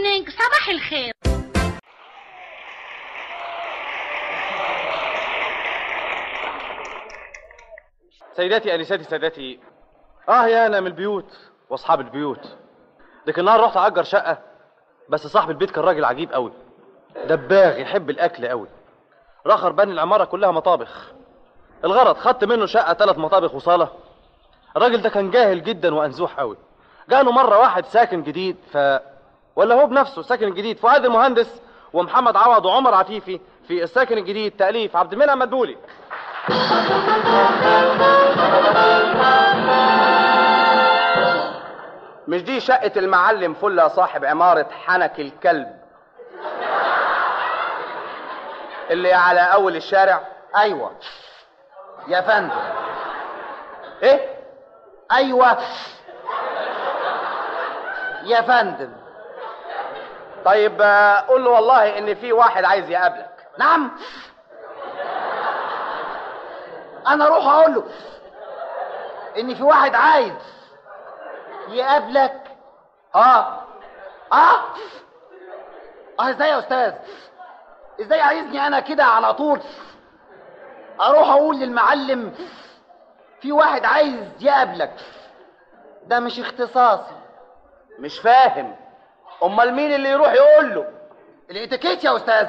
مورنينج صباح الخير سيداتي انساتي سادتي اه يا انا من البيوت واصحاب البيوت لكن النهار رحت اجر شقه بس صاحب البيت كان راجل عجيب قوي دباغ يحب الاكل قوي رخر بني العماره كلها مطابخ الغرض خدت منه شقه ثلاث مطابخ وصاله الراجل ده كان جاهل جدا وانزوح قوي جاله مره واحد ساكن جديد ف ولا هو بنفسه ساكن جديد فؤاد المهندس ومحمد عوض وعمر عفيفي في الساكن الجديد تاليف عبد المنعم مدبولي مش دي شقة المعلم فلة صاحب عمارة حنك الكلب اللي على أول الشارع ايوه يا فندم إيه؟ ايوه يا فندم طيب آه، قول له والله إن في واحد عايز يقابلك نعم انا اروح اقول له ان في واحد عايز يقابلك آه اه اه ازاي يا استاذ ازاي عايزني انا كده على طول اروح اقول للمعلم في واحد عايز يقابلك ده مش اختصاصي مش فاهم أمال مين اللي يروح يقول له الاتيكيت يا استاذ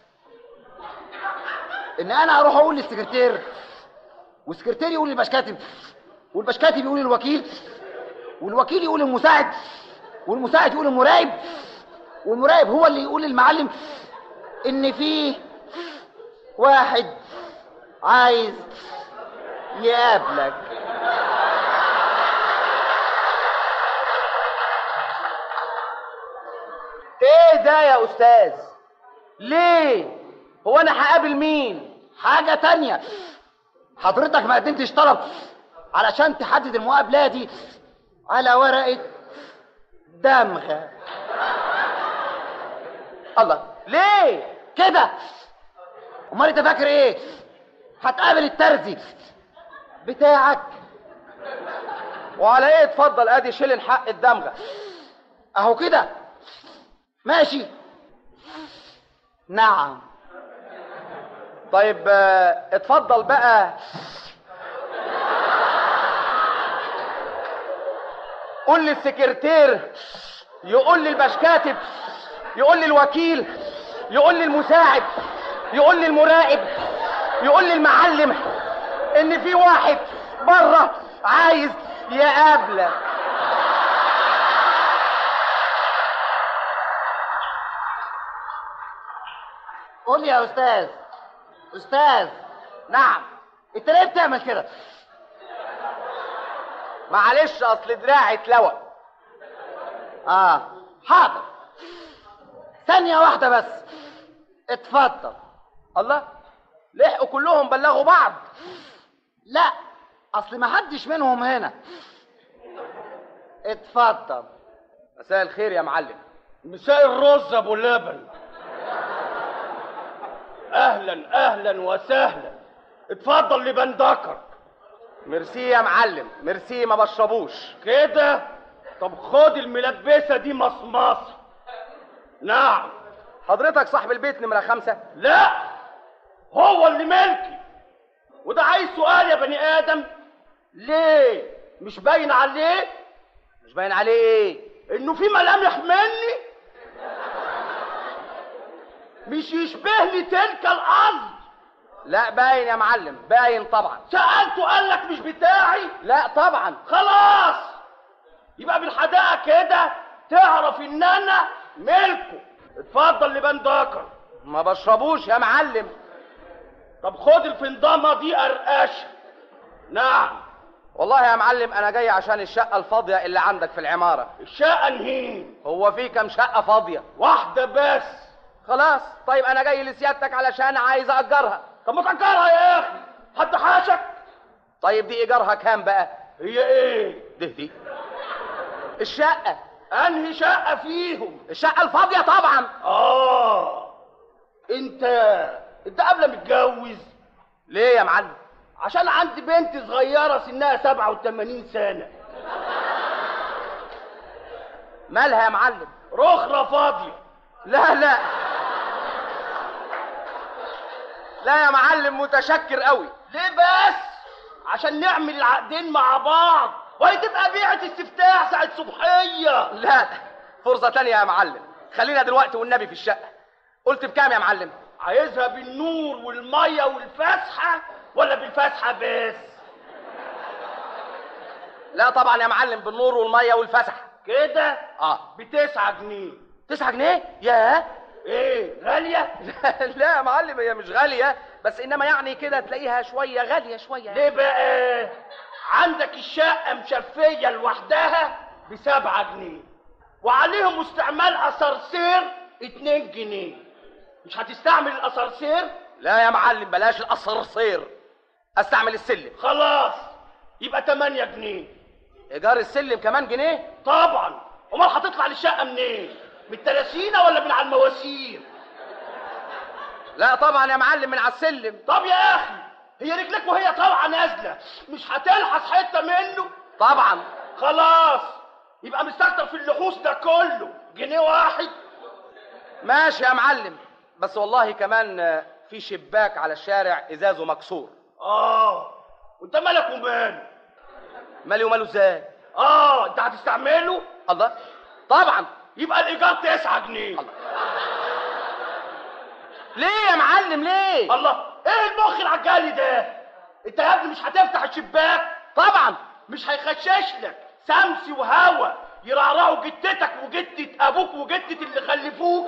ان انا اروح اقول للسكرتير والسكرتير يقول للبشكاتب والبشكاتب يقول للوكيل والوكيل يقول للمساعد والمساعد يقول للمراقب والمراقب هو اللي يقول للمعلم ان في واحد عايز يقابلك إيه ده يا أستاذ؟ ليه؟ هو أنا هقابل مين؟ حاجة تانية حضرتك ما قدمتش طلب علشان تحدد المقابلة دي على ورقة دمغة الله ليه؟ كده امال انت فاكر ايه هتقابل الترزي بتاعك وعلى إيه اتفضل أدي شيلن حق الدمغة اهو كده ماشي نعم طيب آه، اتفضل بقى قول للسكرتير يقول للبشكاتب يقول للوكيل يقول للمساعد يقول للمراقب يقول للمعلم ان في واحد بره عايز يقابلك قول لي يا استاذ استاذ نعم انت ليه بتعمل كده معلش اصل دراعي اتلوى اه حاضر ثانية واحدة بس اتفضل الله لحقوا كلهم بلغوا بعض لا اصل ما حدش منهم هنا اتفضل مساء الخير يا معلم مساء الرز ابو لبن اهلا اهلا وسهلا اتفضل لبندكر ميرسي يا معلم ميرسي ما بشربوش كده طب خد الملبسه دي مصمصه نعم حضرتك صاحب البيت نمرة خمسة لا هو اللي ملكي وده عايز سؤال يا بني ادم ليه مش باين عليه مش باين عليه ايه انه في ملامح مني مش يشبهني تلك الارض لا باين يا معلم باين طبعا سالته قال لك مش بتاعي لا طبعا خلاص يبقى بالحداقه كده تعرف ان انا ملكه اتفضل لبندكر ما بشربوش يا معلم طب خد الفندامه دي قرقشه نعم والله يا معلم انا جاي عشان الشقة الفاضية اللي عندك في العمارة الشقه نهين هو في كام شقة فاضية واحده بس خلاص طيب انا جاي لسيادتك علشان عايز اجرها طب ما تأجرها يا اخي حد حاشك طيب دي ايجارها كام بقى هي ايه ده دي الشقة انهي شقه فيهم الشقة الفاضية طبعا اه انت انت قبل متجوز ليه يا معلم عشان عندي بنت صغيره سنها 87 سنه مالها يا معلم رخرة فاضية لا لا لا يا معلم متشكر قوي ليه بس عشان نعمل العقدين مع بعض وهي تبقى بيعة استفتاح ساعة صبحية لا فرصة تانية يا معلم خلينا دلوقتي والنبي في الشقة قلت بكام يا معلم عايزها بالنور والمية والفسحة ولا بالفسحة بس لا طبعا يا معلم بالنور والمية والفسح كده اه بتسعة جنيه تسعة جنيه ياه ايه غالية لا يا معلم هي مش غالية بس انما يعني كده تلاقيها شوية غالية شوية ليه بقى عندك الشقة مشفية لوحدها بسبعة جنيه وعليهم استعمال اسانسير اتنين جنيه مش هتستعمل الاسانسير لا يا معلم بلاش الاسانسير استعمل السلم خلاص يبقى 8 جنيه ايجار السلم كمان جنيه طبعا امال هتطلع للشقه منين من التلاسينه ولا من على المواسير لا طبعا يا معلم من على السلم طب يا اخي هي رجلك وهي طالعه نازله مش هتلحس حته منه طبعا خلاص يبقى مستكتر في اللحوس ده كله جنيه واحد ماشي يا معلم بس والله كمان آه، في شباك على الشارع ازازه مكسور اه وانت مالك وماله مالي وماله ازاي اه انت هتستعمله الله طبعا يبقى الايجار 9 جنيه الله. ليه يا معلم ليه الله ايه المخ العجالي ده انت يا ابني مش هتفتح الشباك طبعا مش هيخشش لك سمسي وهوا يرعرعوا جدتك وجدة ابوك وجدة اللي خلفوك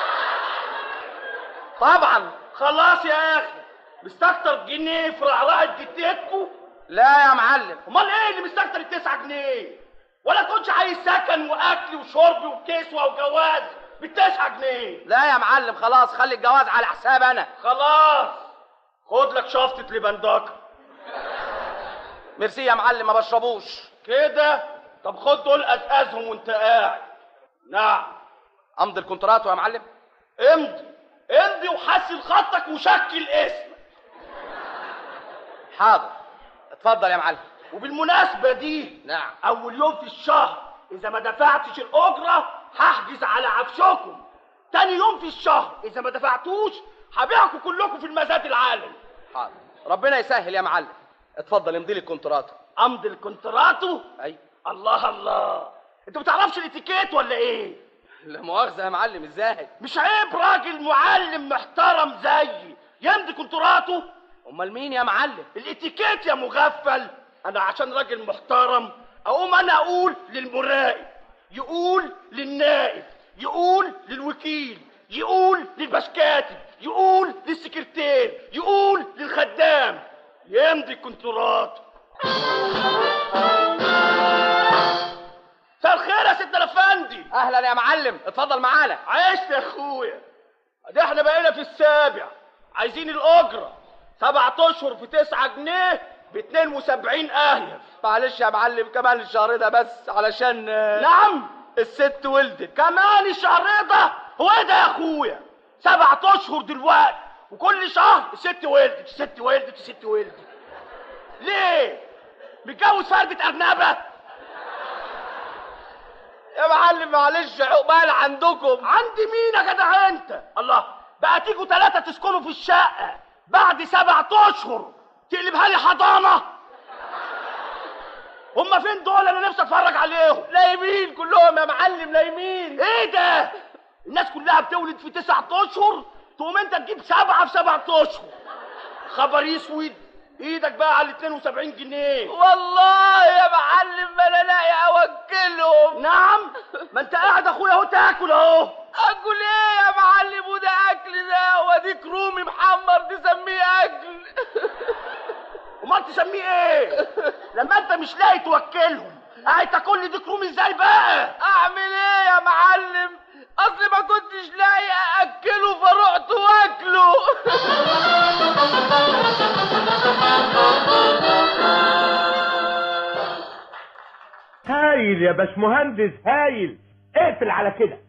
طبعا خلاص يا اخي مستكتر جنيه في رعرعة جدتكوا لا يا معلم امال ايه اللي مستكتر التسعة جنيه ولا كنتش عايز سكن واكل وشرب وكسوة وجواز بالتسعة جنيه لا يا معلم خلاص خلي الجواز على حساب انا خلاص خد لك شفطة لبندكة ميرسي يا معلم ما بشربوش كده طب خد دول ازازهم وانت قاعد نعم امضي الكونترات يا معلم امضي امضي وحسن خطك وشكل اسمك حاضر اتفضل يا معلم وبالمناسبة دي نعم أول يوم في الشهر إذا ما دفعتش الأجرة هحجز على عفشكم تاني يوم في الشهر إذا ما دفعتوش هبيعكم كلكم في المزاد العالمي حاضر ربنا يسهل يا معلم اتفضل امضي لي الكونترات أمضي الكونتراتو اي الله الله أنت ما بتعرفش الاتيكيت ولا إيه؟ لا مؤاخذه يا معلم ازاي مش عيب راجل معلم محترم زيي يمضي كونتراتو امال مين يا معلم الاتيكيت يا مغفل انا عشان راجل محترم اقوم انا اقول للمراقب يقول للنائب يقول للوكيل يقول للبشكاتب يقول للسكرتير يقول للخدام يمضي كونترات مساء الخير يا سيدنا الافندي اهلا يا معلم اتفضل معانا عشت يا اخويا ده احنا بقينا في السابع عايزين الاجره سبعة اشهر في تسعة جنيه ب 72 اهيف معلش يا معلم كمان الشهر ده بس علشان آه، نعم الست ولدت كمان الشهر ده هو ايه ده يا اخويا سبعة اشهر دلوقتي وكل شهر الست ولدت الست ولدت الست ولدت ليه متجوز فردة ارنبه يا معلم معلش عقبال عندكم عند مين يا جدع انت الله بقى تيجوا ثلاثة تسكنوا في الشقة بعد سبعة اشهر تقلبها لي حضانة هما فين دول انا نفسي اتفرج عليهم نايمين كلهم يا معلم نايمين ايه ده الناس كلها بتولد في تسعة اشهر تقوم انت تجيب سبعة في سبعة اشهر خبر اسود ايدك بقى على 72 جنيه والله يا معلم ما انا لاقي اوكلهم نعم ما انت قاعد اخويا اهو تاكل اهو اكل ايه يا معلم وده اكل ده واديك رومي محمر تسميه اكل امال تسميه ايه لما انت مش لاقي توكلهم قاعد تاكل لي ديك رومي ازاي بقى اعمل ايه يا معلم اصل ما كنتش لاقي اكله فرحت واكله هايل يا باشمهندس هايل اقفل على كده